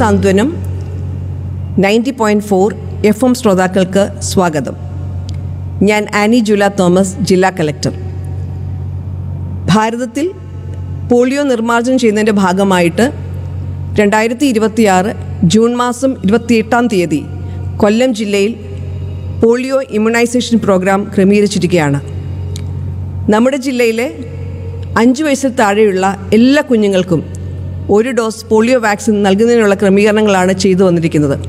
സാന്ത്വനം ninety point four F M ശ്രോതാക്കൾക്ക് സ്വാഗതം ഞാൻ ആനി ജുല തോമസ് ജില്ലാ കലക്ടർ ഭാരതത്തിൽ പോളിയോ നിർമ്മാർജ്ജനം ചെയ്യുന്നതിൻ്റെ ഭാഗമായിട്ട് രണ്ടായിരത്തി ഇരുപത്തിയാറ് ജൂൺ മാസം ഇരുപത്തിയെട്ടാം തീയതി കൊല്ലം ജില്ലയിൽ പോളിയോ ഇമ്മ്യൂണൈസേഷൻ പ്രോഗ്രാം ക്രമീകരിച്ചിരിക്കുകയാണ് നമ്മുടെ ജില്ലയിലെ അഞ്ച് വയസ്സിൽ താഴെയുള്ള എല്ലാ കുഞ്ഞുങ്ങൾക്കും ഒരു ഡോസ് പോളിയോ വാക്സിൻ നൽകുന്നതിനുള്ള ക്രമീകരണങ്ങളാണ് ചെയ്തു വന്നിരിക്കുന്നത്